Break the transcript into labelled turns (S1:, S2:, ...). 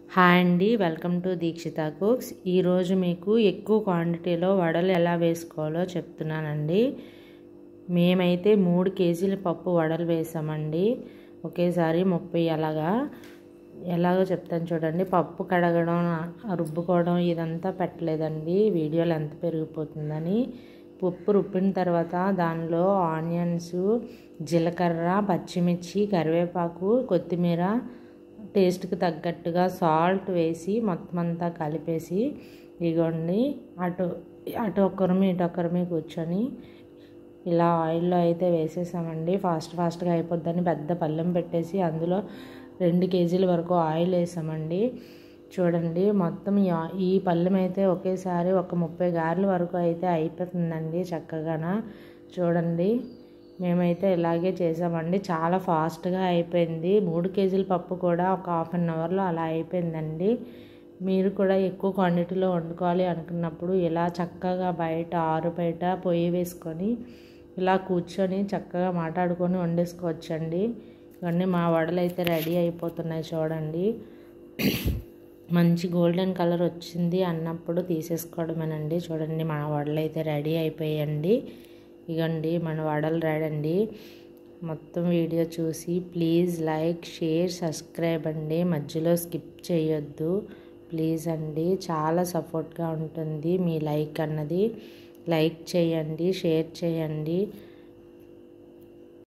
S1: hi అండి welcome to Dikshita cooks ఈరోజు మీకు ఎక్కువ క్వాంటిటీలో వడలు ఎలా వేసుకోవాలో చెప్తున్నానండి మేమైతే మూడు కేజీల పప్పు వడలు వేసామండి ఒకేసారి ముప్పై అలాగా ఎలాగో చెప్తాను చూడండి పప్పు కడగడం రుబ్బుకోవడం ఇదంతా పెట్టలేదండి వీడియోలు ఎంత పెరిగిపోతుందని పప్పు రుబ్బిన తర్వాత దానిలో ఆనియన్స్ జీలకర్ర పచ్చిమిర్చి కరివేపాకు కొత్తిమీర టేస్ట్కి తగ్గట్టుగా సాల్ట్ వేసి మొత్తం అంతా కలిపేసి ఇగోండి అటు అటు ఒక్కరిమి ఇటు ఒక్కరిమి కూర్చొని ఇలా ఆయిల్లో అయితే వేసేసామండి ఫాస్ట్ ఫాస్ట్గా అయిపోద్దని పెద్ద పళ్ళెం పెట్టేసి అందులో రెండు కేజీల వరకు ఆయిల్ వేసామండి చూడండి మొత్తం ఈ పళ్ళెం అయితే ఒకేసారి ఒక ముప్పై గారెల వరకు అయితే అయిపోతుందండి చక్కగా చూడండి మేమైతే ఇలాగే చేసామండి చాలా ఫాస్ట్గా అయిపోయింది మూడు కేజీల పప్పు కూడా ఒక హాఫ్ అన్ అవర్లో అలా అయిపోయిందండి మీరు కూడా ఎక్కువ క్వాంటిటీలో వండుకోవాలి అనుకున్నప్పుడు ఇలా చక్కగా బయట ఆరు బయట పొయ్యి వేసుకొని ఇలా కూర్చొని చక్కగా మాట్లాడుకొని వండేసుకోవచ్చండి ఇవన్నీ మా వడలు అయితే రెడీ అయిపోతున్నాయి చూడండి మంచి గోల్డెన్ కలర్ వచ్చింది అన్నప్పుడు తీసేసుకోవడమేనండి చూడండి మా వడలు అయితే రెడీ అయిపోయాయండి ఇగండి మన వడలు రెడండి మొత్తం వీడియో చూసి ప్లీజ్ లైక్ షేర్ సబ్స్క్రైబ్ అండి మధ్యలో స్కిప్ చేయొద్దు ప్లీజ్ అండి చాలా సపోర్ట్గా ఉంటుంది మీ లైక్ అన్నది లైక్ చేయండి షేర్ చేయండి